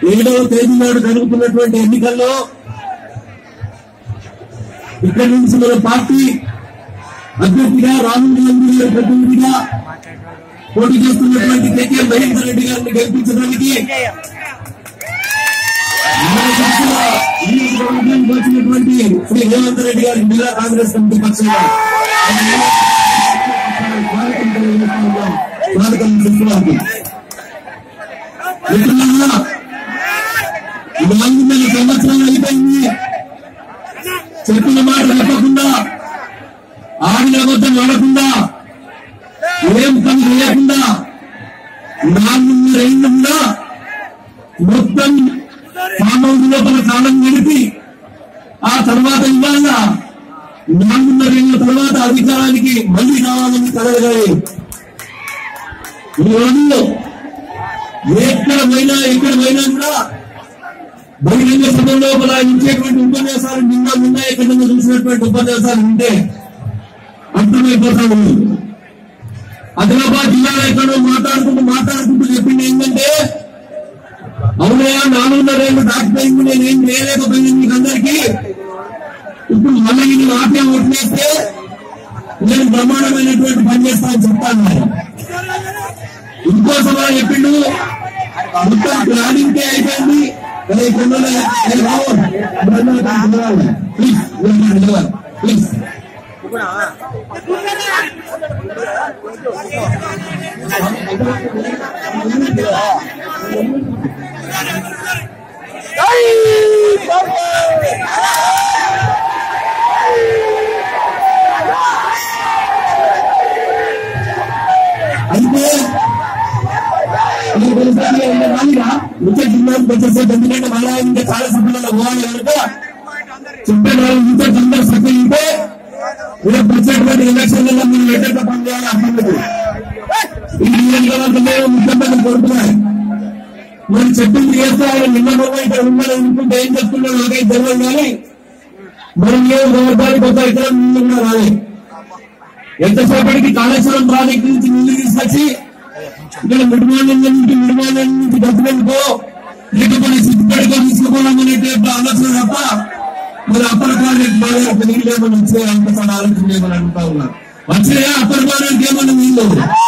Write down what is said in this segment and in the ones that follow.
ఏడవ తేదీ నాడు జరుగుతున్నటువంటి ఎన్నికల్లో ఇక్కడి నుంచి మన పార్టీ అభ్యర్థిగా రాహుల్ గాంధీ గారి ప్రతినిధిగా పోటీ చేస్తున్నటువంటి కేకే మహేందర్ రెడ్డి గారిని గెలిపించడానికి మన పక్షాన ఈ నియోజకవర్గానికి వచ్చినటువంటి శ్రీ రేవంత్ రెడ్డి గారి జిల్లా కాంగ్రెస్ కమిటీ పక్షంగా స్వాగతం తెలియజేస్తున్నాం. స్వాగతం చేస్తున్నాం మిత్రులారా, నాలుగున్నర సంవత్సరాలు అయిపోయింది చెప్పిన మాట చెప్పకుండా ఆడిన అబద్ధం ఆడకుండా ఏం పని చేయకుండా నాలుగున్నర ఏళ్ళకుండా మొత్తం ఫామ్ హౌస్ లోపల కాలం గడిపి ఆ తర్వాత ఇవాళ నాలుగున్నర ఏళ్ళ తర్వాత అధికారానికి మళ్ళీ రావాలని కలగలి ఈ రోజుల్లో ఎక్కడ పోయినా ఎక్కడ పోయినా కూడా బహిరంగ సభ లోపల ఇచ్చేటువంటి ఉపన్యాసాలు నిన్న నిన్న ఎక్కడన్నా చూసినటువంటి ఉపన్యాసాలు ఉంటే అర్థమైపోతాడు ఆదిలాబాద్ జిల్లాలో ఎక్కడో మాట్లాడుకుంటూ మాట్లాడుకుంటూ చెప్పింది ఏంటంటే అవునయా నాలుగున్నరేళ్ళు దాటిపోయింది నేనేం చేయలేకపోయింది మీకు అందరికీ ఇప్పుడు మళ్ళీ నేను ఆపే ఓట్లేస్తే నేను బ్రహ్మాండమైనటువంటి పని చేస్తానని చెప్తాను మరి. ఇంకో సభ చెప్పిండు మొత్తం ప్లానింగ్ కే అయిపోయింది అదే ఇక్కడ ప్లీజ్ ప్లీజ్ అయితే మీకు తెలుసా ముఖ్య జిల్లాకు వచ్చేసేపు ఎందుకంటే మళ్ళా ఇంకా చాలా సభ్యులలో పోవాలి కనుక చెప్పే వాళ్ళు ఇంకా అందరూ సభ్యులు ఉంటే రేపు వచ్చేటువంటి ఎలక్షన్లలో మీరు ఎట్లా పని చేయాలి అర్థం లేదు ఈ నియోజకవర్గంలో ముఖ్యమంత్రి కోరుతున్నారు మరి చెప్పింది చేస్తే ఆయన నిన్న మొన్న ఇక్కడ ఉందని అనుకుంటే ఏం చెప్తున్నాడు నాకైతే తెలియదు కానీ మరి నియోజకవర్గానికి ఒక ఎకరం నీళ్ళు కూడా రాలే ఎంతసేపటికి కాళేశ్వరం ప్రాజెక్టు నుంచి నీళ్లు తీసుకొచ్చి ఇక్కడ నిర్మాణం నుంచి నిర్మాణం నుంచి డబ్బులనుకో లేకపోతే సిద్ధిపడికో తీసుకోవాలనేటువంటి ఆలోచన తప్ప మరి అప్పర్ ప్రాజెక్ట్ బాగా నీళ్ళు ఏమైనా వచ్చే అంత ఆలోచన ఏమని అంటా ఉన్నారు వచ్చినాయా అప్పర్ ప్రాజెక్ట్ ఏమన్నా నీళ్ళు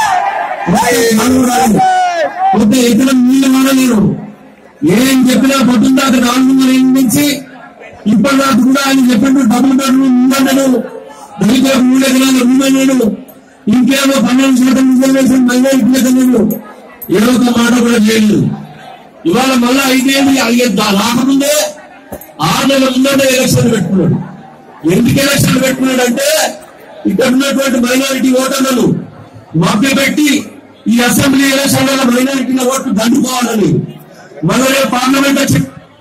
పోతే ఎక్కడ నీళ్ళు వాడలేరు ఏం చెప్పినా పొద్దున్నాక నాలుగు వందల ఏళ్ళ నుంచి ఇప్పటి దాకా కూడా ఆయన చెప్పినట్టు డబుల్ బెడ్రూమ్ ఉందన్నాడు దళితులకు మూడు ఎకరాలు ఉందన్నాడు ఇంకేమో పన్నెండు శాతం రిజర్వేషన్ మైనారిటీలకు అన్నాడు ఏ ఒక్క మాట కూడా చేయలేదు ఇవాళ మళ్ళా ఐదేళ్ళు అయ్యేద్దా రాకముందే ఆరు నెలల ముందే ఎలక్షన్ పెట్టుకున్నాడు ఎందుకు ఎలక్షన్ పెట్టుకున్నాడు అంటే ఇక్కడ ఉన్నటువంటి మైనారిటీ ఓటర్లను మభ్యపెట్టి ఈ అసెంబ్లీ ఎలక్షన్లలో మైనారిటీల ఓట్లు దండుకోవాలని మన రేపు పార్లమెంట్ వచ్చి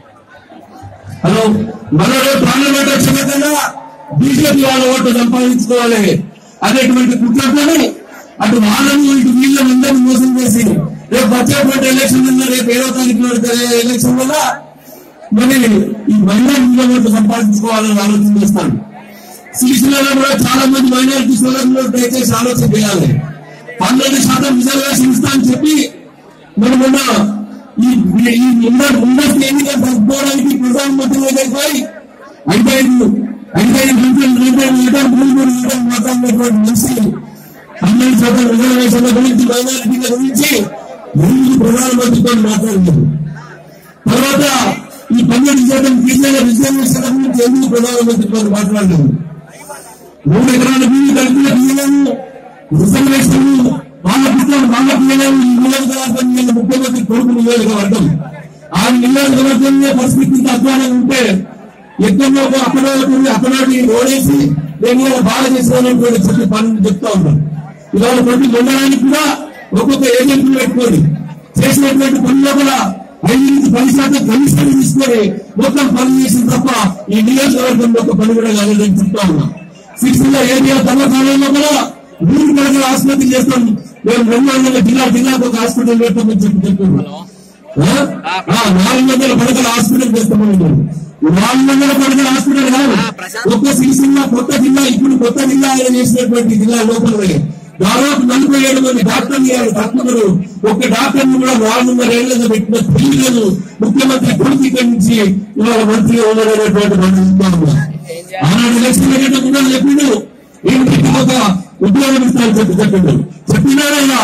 హలో మన రేపు పార్లమెంట్ వచ్చిన కన్నా బీజేపీ వాళ్ళ ఓట్లు సంపాదించుకోవాలి అనేటువంటి కుట్రతోని అటు వాళ్ళను ఇటు వీళ్ళని అందరూ మోసం చేసి రేపు వచ్చేటువంటి ఎలక్షన్ వల్ల రేపు ఏడో తారీఖు ఎలక్షన్ వల్ల మరి ఈ మైనారిటీల ఓట్లు సంపాదించుకోవాలని ఆలోచన చేస్తాను సిరిసిల్లలో కూడా చాలా మంది మైనారిటీ సోదరులు దయచేసి ఆలోచన చేయాలి పన్నెండు శాతం రిజర్వేషన్ ఇస్తా అని చెప్పి మరి మొన్న ఈ ఈ ముందర ముందస్తు ఎన్నికలు జరుపుకోవడానికి ప్రధానమంత్రి దగ్గరికి పోయి ఐదు ఐదు ఐదు ఐదు గంటలు రెండు లీటర్ మూడు మూడు లీటర్లు మాట్లాడినటువంటి మనిషి పన్నెండు శాతం రిజర్వేషన్ల గురించి మైనారిటీల గురించి ముందు ప్రధానమంత్రితో మాట్లాడినారు తర్వాత ఈ పన్నెండు శాతం గిరిజన రిజర్వేషన్ల గురించి ఎందుకు ప్రధానమంత్రితో మాట్లాడినారు మూడు ఎకరాల భూమి కలిపిన పిల్లలను రిజర్వేషన్లు వాళ్ళ పిల్లలు వాళ్ళ పిల్లలు ఈ నియోజకవర్గం మీద ముఖ్యమంత్రి కొడుకు నియోజకవర్గం ఆ నియోజకవర్గంలో పరిస్థితి ఇంత అధ్వానం ఉంటే ఎక్కడో ఒక అక్కడ ఒకటి అక్కడ ఓడేసి నేను ఇలా బాగా చేసినటువంటి చెప్పి పనులు చెప్తా ఉన్నాను ఇవాళ ప్రతి మండలానికి కూడా ఒక్కొక్క ఏజెంట్ పెట్టుకొని చేసినటువంటి పనుల్లో కూడా ఐదు నుంచి పది శాతం కమిషన్ తీసుకొని మొత్తం పని చేసిన తప్ప ఈ నియోజకవర్గంలో ఒక పని కూడా కాలేదని చెప్తా ఉన్నాం సిక్స్టీన్ ఏరియా తల్లకాలంలో కూడా మూడు పడకల ఆసుపత్రి చేస్తాం మేము రెండు వందల జిల్లా జిల్లాకు ఒక హాస్పిటల్ పెడతామని చెప్పి చెప్తున్నాం ఆ? ఆ, నాలుగు వందల పడకల హాస్పిటల్ చేస్తామని ఉన్నారు. నాలుగు వందల పడకల హాస్పిటల్ కాదు ఒక్క సిరిసిల్ల కొత్త జిల్లా ఇప్పుడు కొత్త జిల్లా ఆయన చేసినటువంటి జిల్లా లోపల దాదాపు నలభై ఏడు మంది డాక్టర్లు గారు తక్కువరు ఒక్క డాక్టర్ని కూడా నాలుగున్నర ఏళ్ళగా పెట్టిన తెలియదు ముఖ్యమంత్రి కొడుకు ఇక్కడి నుంచి ఇవాళ మంత్రిగా ఉన్నారనేటువంటి మనం చూస్తా ఉన్నాం ఆనాడు ఎలక్షన్ పెట్టేటప్పుడు చెప్పిండు ఇంటికి ఒక ఉద్యోగం ఇస్తాను చెప్పి చెప్పిండు చెప్పినారైనా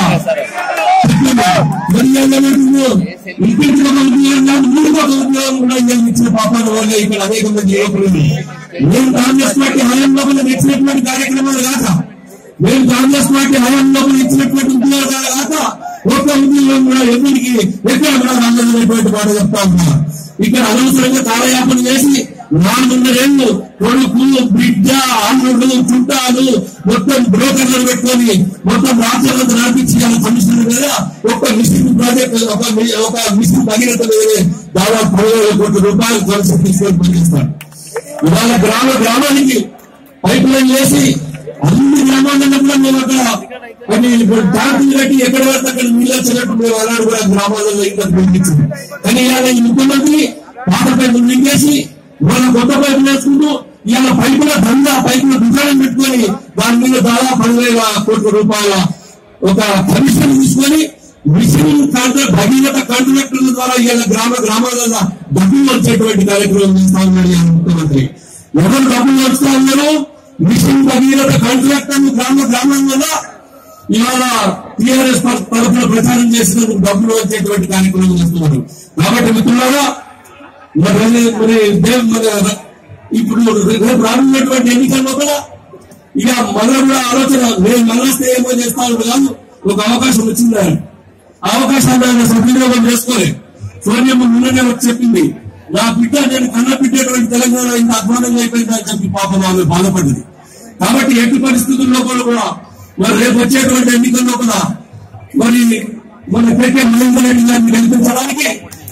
ఇంటికి ఒక ఉద్యోగం మూడు ఒక ఉద్యోగం కూడా ఇవాళ ఇచ్చిన పాపాల వల్ల ఇక్కడ అనేక మంది యువకులు మేము కాంగ్రెస్ పార్టీ హయాంలో ఇచ్చినటువంటి కార్యక్రమాలు కాక మేము కాంగ్రెస్ పార్టీ హయాంలో ఇచ్చినటువంటి ఉద్యోగాలు కాక ఒక్క ఉద్యోగం కూడా ఎవరికి ఎక్కడ కూడా రాలేదనేటువంటి మాట చెప్తా ఉన్నా ఇక్కడ అనవసరంగా కాలయాపన చేసి నాలుగున్నరేళ్ళు కొడుకు బిడ్డ అల్లుడు చుట్టాలు మొత్తం బ్రోకర్లు పెట్టుకొని మొత్తం రాష్ట్రాలంతా నడిపించి అలా కమిషనర్ కదా ఒక్క మిషన్ ప్రాజెక్ట్ ఒక మి- ఒక మిషన్ భగీరథ వేరే దాదాపు పదివేల కోట్ల రూపాయలు కలిసి తీసుకొని పనిచేస్తారు ఇవాళ గ్రామ గ్రామానికి పైప్ లైన్ చేసి అన్ని గ్రామాలలో కూడా మేము అక్కడ అది ఇప్పుడు ట్యాంకులు కట్టి ఎక్కడ పడితే అక్కడ నీళ్ళు వచ్చేటట్టు మేము అలాంటి కూడా గ్రామాలలో ఇంకా పంపించింది కానీ ఇవాళ ఈ ముఖ్యమంత్రి పాత పైపులు నింపేసి ఇవాళ కొత్త పైపులు వేసుకుంటూ ఇవాళ పైపుల దందా పైపుల దుకాణం పెట్టుకొని దాని మీద దాదాపు పదివేల కోట్ల రూపాయల ఒక కమిషన్ తీసుకొని మిషన్ కాంట్రాక్ట్ భగీరథ కాంట్రాక్టర్ల ద్వారా ఇవాళ గ్రామ గ్రామాలలో డబ్బులు వచ్చేటువంటి కార్యక్రమం చేస్తా ఉన్నాడు ఈ ముఖ్యమంత్రి ఎవరు డబ్బులు వస్తా ఉన్నారు మిషన్ భగీరథ కాంట్రాక్టర్లు గ్రామ గ్రామాలలో ఇవాళ టిఆర్ఎస్ తరఫున ప్రచారం చేసినందుకు డబ్బులు వచ్చేటువంటి కార్యక్రమం చేస్తున్నారు కాబట్టి మిత్రులారా మరి మరి దేవ్ మరి ఇప్పుడు రేపు రానున్నటువంటి ఎన్నికల్లో కూడా ఇక మళ్ళా కూడా ఆలోచన నేను మళ్ళొస్తే ఏమో చేస్తాను కాదు ఒక అవకాశం వచ్చింది ఆయన ఆ అవకాశాన్ని ఆయన సద్వినియోగం చేసుకోలే సోనియమ్మ నిన్ననే వచ్చి చెప్పింది నా బిడ్డ నేను కన్న బిడ్డటువంటి తెలంగాణ ఇంత అధ్వానంగా అయిపోయింది అని చెప్పి పాపం ఆమె బాధపడింది కాబట్టి ఎట్టి పరిస్థితుల్లో కూడా కూడా మరి రేపు వచ్చేటువంటి ఎన్నికల్లో కూడా మరి మన పెట్టే మహేందర్ రెడ్డి గారిని గెలిపించడానికి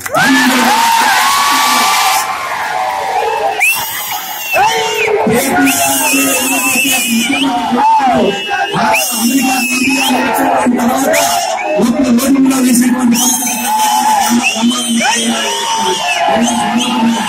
ఒక్క ఓటు కూడా వేసేటువంటి